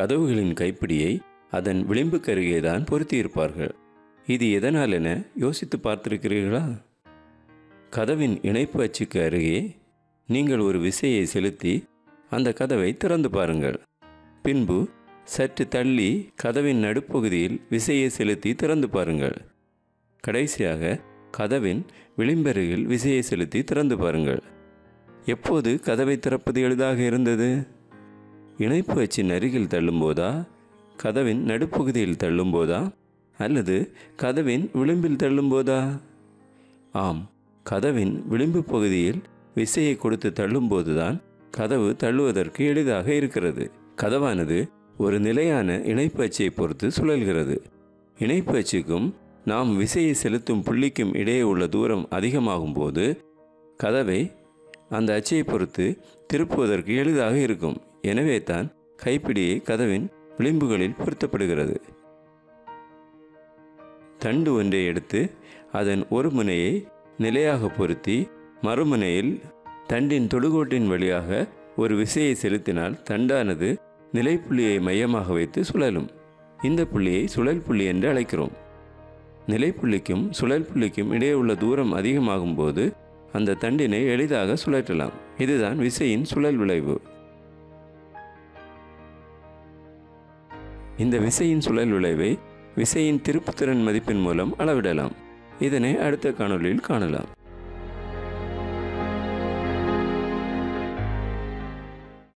கதவுகளின் கைப்பிடியை அதன் விளிம்புக்கு அருகே தான் பொருத்தியிருப்பார்கள் இது எதனால் என யோசித்து பார்த்திருக்கிறீர்களா கதவின் இணைப்பு அச்சுக்கு அருகே நீங்கள் ஒரு விசையை செலுத்தி அந்த கதவை திறந்து பாருங்கள் பின்பு சற்று தள்ளி கதவின் நடுப்பகுதியில் விசையை செலுத்தி திறந்து பாருங்கள் கடைசியாக கதவின் விளிம்பருகில் விசையை செலுத்தி திறந்து பாருங்கள் எப்போது கதவை திறப்பது எளிதாக இருந்தது இணைப்பு அச்சின் அருகில் தள்ளும்போதா கதவின் நடுப்பகுதியில் தள்ளும்போதா அல்லது கதவின் விளிம்பில் தள்ளும்போதா ஆம் கதவின் விளிம்பு பகுதியில் விசையை கொடுத்து தள்ளும்போதுதான் கதவு தள்ளுவதற்கு எளிதாக இருக்கிறது கதவானது ஒரு நிலையான இணைப்பு அச்சை பொறுத்து சுழல்கிறது இணைப்பு அச்சுக்கும் நாம் விசையை செலுத்தும் புள்ளிக்கும் இடையே உள்ள தூரம் அதிகமாகும் போது கதவை அந்த அச்சை பொறுத்து திருப்புவதற்கு எளிதாக இருக்கும் எனவே தான் கைப்பிடியை கதவின் விளிம்புகளில் பொருத்தப்படுகிறது தண்டு ஒன்றை எடுத்து அதன் ஒரு முனையை நிலையாக பொருத்தி மறுமுனையில் தண்டின் தொடுகோட்டின் வழியாக ஒரு விசையை செலுத்தினால் தண்டானது நிலைப்புள்ளியை மையமாக வைத்து சுழலும் இந்த புள்ளியை சுழல் புள்ளி என்று அழைக்கிறோம் நிலைப்புள்ளிக்கும் சுழல் புள்ளிக்கும் இடையே உள்ள தூரம் அதிகமாகும் போது அந்த தண்டினை எளிதாக சுழற்றலாம் இதுதான் விசையின் சுழல் விளைவு இந்த விசையின் சுழல் விளைவை விசையின் திருப்புத்திறன் மதிப்பின் மூலம் அளவிடலாம் இதனை அடுத்த காணொளியில் காணலாம்